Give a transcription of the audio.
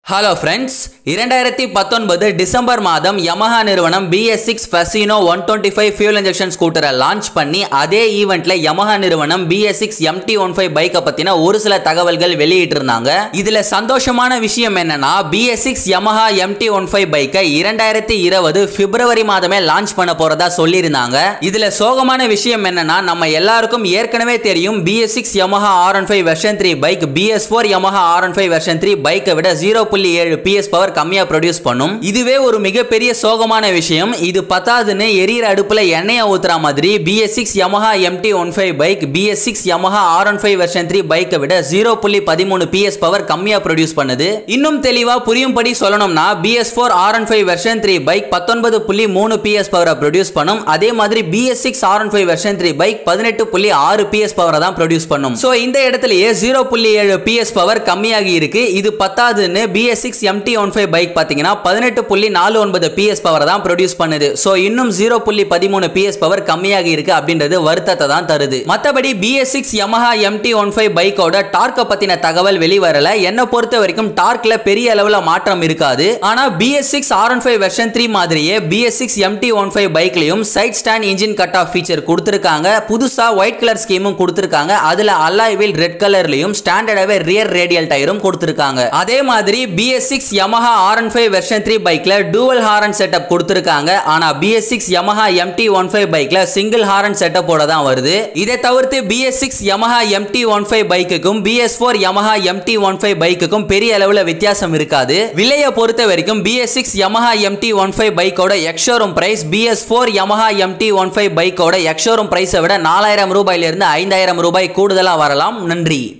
hello friends இரண்டாயிரத்தி பத்தொன்பது December மாதம் யமஹா நிறுவனம் BS six Fascino one twenty five fuel injection ஸ்கூட்டரை லான்ச் பண்ணி அதே ஈவெண்ட்ல யமஹா நிறுவனம் BS six MT one five பைக்கை பற்றின ஒரு சில தகவல்கள் வெளியிட்டிருந்தாங்க இதில் சந்தோஷமான விஷயம் என்னன்னா BS six Yamaha MT one five பைக்கை இரண்டாயிரத்தி இருபது பிப்ரவரி மாதமே லான்ச் பண்ண போறதா சொல்லியிருந்தாங்க இதில் சோகமான விஷயம் என்னன்னா நம்ம எல்லாருக்கும் ஏற்கனவே தெரியும் BS six Yamaha R one five version three bike BS four Yamaha R one five version three பைக்கை விட ஜீரோ புள்ளி ஏழு பிஎஸ் பவர் கம்மியா ப்ரொடியூஸ் பண்ணும் இதுவே ஒரு மிகப்பெரிய சோகமான விஷயம் இது பத்தாதுன்னு எரியற அடுப்புல எண்ணெயை ஊத்துற மாதிரி BS six Yamaha MT one five bike BS six Yamaha R one five version three பைக்கை விட ஜீரோ புள்ளி பதிமூணு பிஎஸ் பவர் கம்மியா ப்ரொடியூஸ் பண்ணுது இன்னும் தெளிவா புரியும்படி சொல்லணும்னா BS four R one five version three bike பத்தொன்பது புள்ளி மூணு பிஎஸ் பவரை ப்ரொடியூஸ் பண்ணும் அதே மாதிரி BS six R one five version three bike பதினெட்டு புள்ளி ஆறு பிஎஸ் பவரை தான் ப்ரொடியூஸ் பண்ணும் ஸோ இந்த இடத்துலயே ஜீரோ புள்ளி ஏழு பிஎஸ் பவர் கம்மியாகி இருக்கு இது பத்தாதுன்னு BS six MT one five bike பார்த்தீங்கன்னா பதினெட்டு புள்ளி நாலு ஒன்பது பிஎஸ் பவர் தான் ப்ரொடியூஸ் பண்ணுது ஸோ இன்னும் ஜீரோ புள்ளி பதிமூணு பிஎஸ் பவர் கம்மியாகி இருக்கு அப்படின்றது வருத்தத்தை தான் தருது மற்றபடி BS six Yamaha MT one five பைக்கோட டார்க்கை பத்தின தகவல் வெளிவரல என்னை பொறுத்த வரைக்கும் டார்க்ல பெரிய அளவில் மாற்றம் இருக்காது ஆனா BS six R one five version three மாதிரியே BS six MT one five பைக்லையும் side stand engine cut off feature கொடுத்துருக்காங்க புதுசா ஒயிட் கலர் ஸ்கீமும் கொடுத்துருக்காங்க அதுல அல்லாய் வீல் ரெட் கலர்லயும் ஸ்டாண்டர்டாவே ரியர் ரேடியல் டயரும் கொடுத்துருக்காங்க அதே மாதிரி BS six Yamaha R one five version three பைக்ல டூவல் ஹாரன் செட்டப் கொடுத்துருக்காங்க ஆனா BS six Yamaha MT one five பைக்ல சிங்கிள் ஹாரன் செட்டப்போட தான் வருது இதை தவிர்த்து BS six Yamaha MT one five பைக்குக்கும் BS four Yamaha MT one five பைக்குக்கும் பெரிய அளவில் வித்தியாசம் இருக்காது விலையை பொறுத்த வரைக்கும் BS six Yamaha MT one five பைக்கோட ex showroom price BS four Yamaha MT one five பைக்கோட எக்ஷோரூம் பிரைஸை விட நாலாயிரம் ரூபாயிலிருந்து ஐந்தாயிரம் ரூபாய் கூடுதலாக வரலாம் நன்றி